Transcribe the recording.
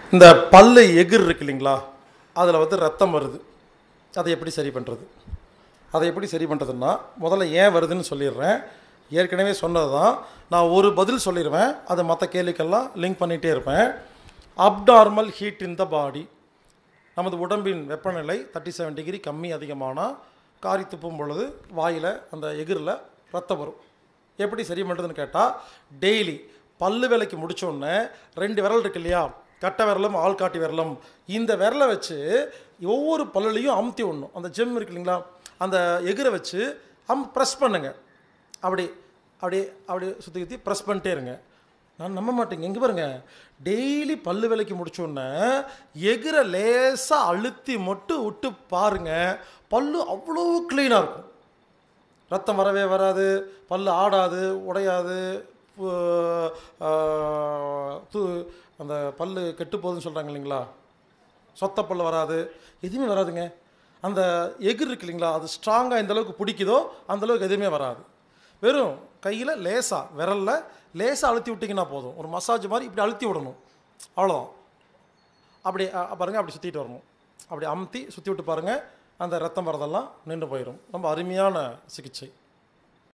இந்த பல்லு எகிர் இருக்கு இல்லைங்களா அதில் வந்து ரத்தம் வருது அதை எப்படி சரி பண்ணுறது அதை எப்படி சரி பண்ணுறதுன்னா முதல்ல ஏன் வருதுன்னு சொல்லிடுறேன் ஏற்கனவே சொன்னது தான் நான் ஒரு பதில் சொல்லிடுவேன் அதை மற்ற கேள்விக்கெல்லாம் லிங்க் பண்ணிகிட்டே இருப்பேன் அப்டார்மல் ஹீட் இன் த பாடி நமது உடம்பின் வெப்பநிலை தேர்ட்டி செவன் டிகிரி கம்மி அதிகமானால் காரி துப்பும் பொழுது வாயில் அந்த எகிரில் ரத்தம் வரும் எப்படி சரி பண்ணுறதுன்னு கேட்டால் டெய்லி பல்லு வேலைக்கு முடிச்சோடனே ரெண்டு விரல் இருக்கு இல்லையா கட்டை விரலும் ஆள்காட்டி விரலும் இந்த விரலை வச்சு ஒவ்வொரு பல்லுலையும் அமுத்தி விடணும் அந்த ஜெம் இருக்கு இல்லைங்களா அந்த எகிரை வச்சு அம் ப்ரெஸ் பண்ணுங்க அப்படி அப்படி அப்படி சுற்றி சுற்றி ப்ரெஸ் பண்ணிட்டே இருங்க நான் நம்ப மாட்டேங்க எங்கே பாருங்க டெய்லி பல்லு விலைக்கு முடிச்சோடனே எகிற லேசாக அழுத்தி மட்டும் விட்டு பாருங்க பல்லு அவ்வளோ க்ளீனாக இருக்கும் ரத்தம் வரவே வராது பல்லு ஆடாது உடையாது பு- ஆ, து அந்த பல்லு கெட்டு போகுதுன்னு சொல்கிறாங்க இல்லைங்களா சொத்த பல்லு வராது எதுவுமே வராதுங்க அந்த எகிர் இருக்கு இல்லைங்களா அது ஸ்ட்ராங்காக எந்த அளவுக்கு பிடிக்குதோ அந்த அளவுக்கு எதுவுமே வராது வெறும் கையில் லேசாக விரலில் லேசாக அழுத்தி விட்டிங்கன்னா போதும் ஒரு மசாஜ் மாதிரி இப்படி அழுத்தி விடணும் அவ்வளோதான் அப்படி அ, பாருங்க அப்படி சுற்றிட்டு வரணும் அப்படி அமுத்தி சுற்றி விட்டு பாருங்கள் அந்த ரத்தம் வரதெல்லாம் நின்று போயிடும் ரொம்ப அருமையான சிகிச்சை